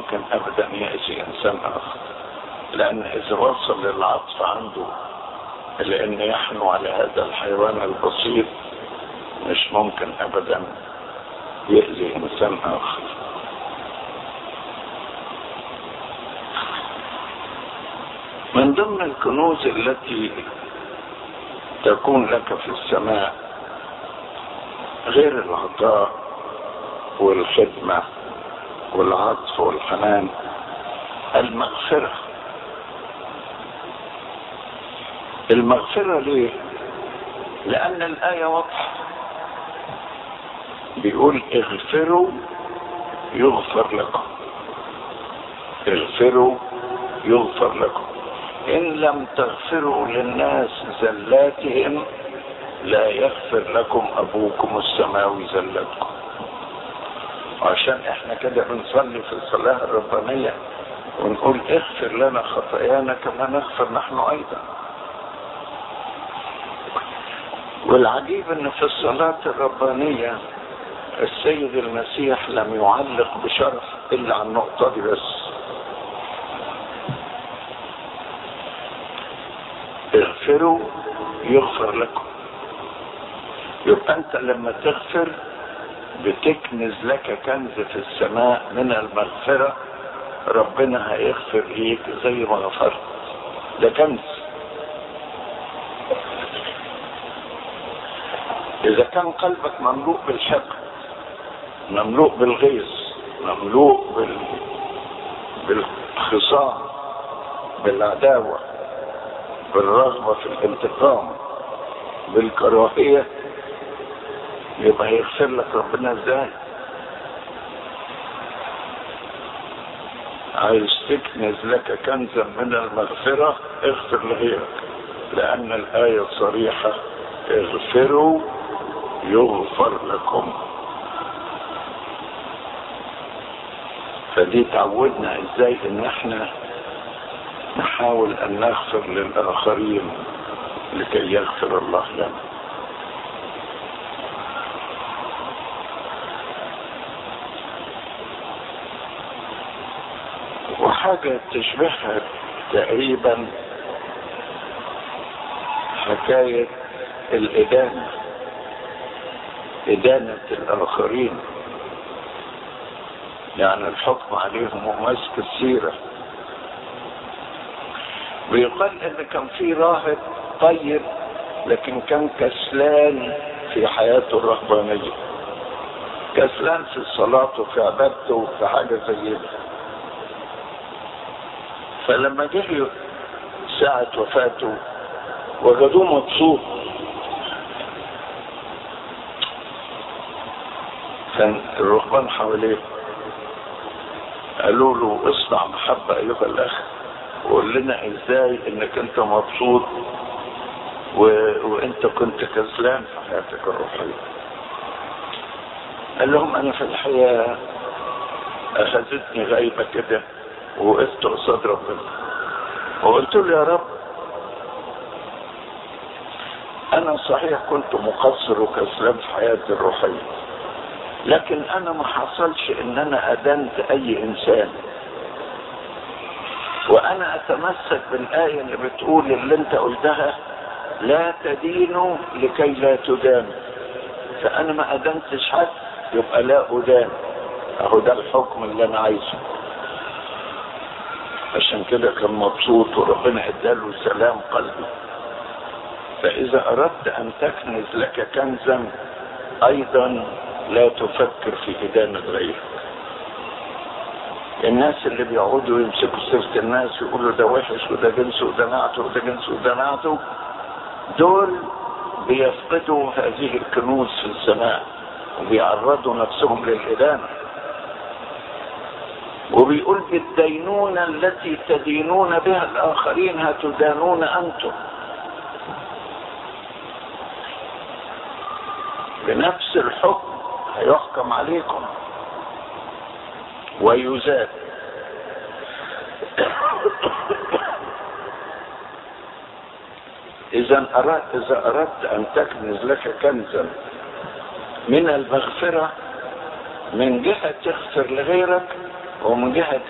ممكن ابدا يأذي انسان اخر لان اذا وصل للعطف عنده لان يحنو على هذا الحيوان البسيط مش ممكن ابدا يأذي انسان اخر من ضمن الكنوز التي تكون لك في السماء غير العطاء والخدمة والعطف والحنان المغفرة المغفرة ليه؟ لأن الآية واضحة بيقول اغفروا يغفر لكم اغفروا يغفر لكم إن لم تغفروا للناس زلاتهم لا يغفر لكم أبوكم السماوي زلاتكم عشان احنا كده بنصلي في الصلاة الربانية ونقول اغفر لنا خطايانا كما نغفر نحن أيضا والعجيب ان في الصلاة الربانية السيد المسيح لم يعلق بشرف الا على النقطة دي بس اغفروا يغفر لكم يبقى انت لما تغفر بتكنز لك كنز في السماء من المغفرة ربنا هيغفر ليك زي ما غفرت ده كنز إذا كان قلبك مملوء بالحقد مملوء بالغيظ مملوء بال... بالخصام بالعداوة بالرغبة في الانتقام بالكراهية يبقى هيغفر لك ربنا ازاي عايز تكنز لك كنزا من المغفرة اغفر لغيرك لأن الآية صريحة اغفروا يغفر لكم فدي تعودنا ازاي ان احنا نحاول ان نغفر للاخرين لكي يغفر الله لنا وحاجة تشبهها تقريبا حكاية الإدانة إدانة الآخرين يعني الحكم عليهم ومسك السيرة ويقال ان كان في راهب طيب لكن كان كسلان في حياته الرهبانية كسلان في الصلاة وفي عبادته وفي حاجة زي ده فلما جه ساعة وفاته وجدوه مبسوط كان الرهبان حواليه قالوا له اصنع محبة ايها الاخ وقول لنا ازاي انك انت مبسوط و... وانت كنت كسلان في حياتك الروحية قال لهم انا في الحياة اخذتني غيبة كده ووقفت قصاد ربنا وقلت له يا رب انا صحيح كنت مقصر وكسلان في حياتي الروحيه لكن انا ما حصلش ان انا ادنت اي انسان وانا اتمسك بالايه اللي بتقول اللي انت قلتها لا تدينوا لكي لا تدانوا فانا ما ادنتش حد يبقى لا ادان اهو ده الحكم اللي انا عايزه عشان كده كان مبسوط وربنا اداله سلام قلبي فاذا اردت ان تكنز لك كنزا ايضا لا تفكر في إدانة غيرك الناس اللي بيقعدوا يمسكوا سيرة الناس يقولوا ده وحش وده جنس وده نعته وده جنس وده نعته دول بيفقدوا هذه الكنوز في السماء وبيعرضوا نفسهم للإدانة وبيقول بالدينونة التي تدينون بها الآخرين هتدانون أنتم بنفس الحكم هيحكم عليكم ويزاد إذا أردت إذا أردت أن تكنز لك كنزا من المغفرة من جهة تغفر لغيرك ومن جهة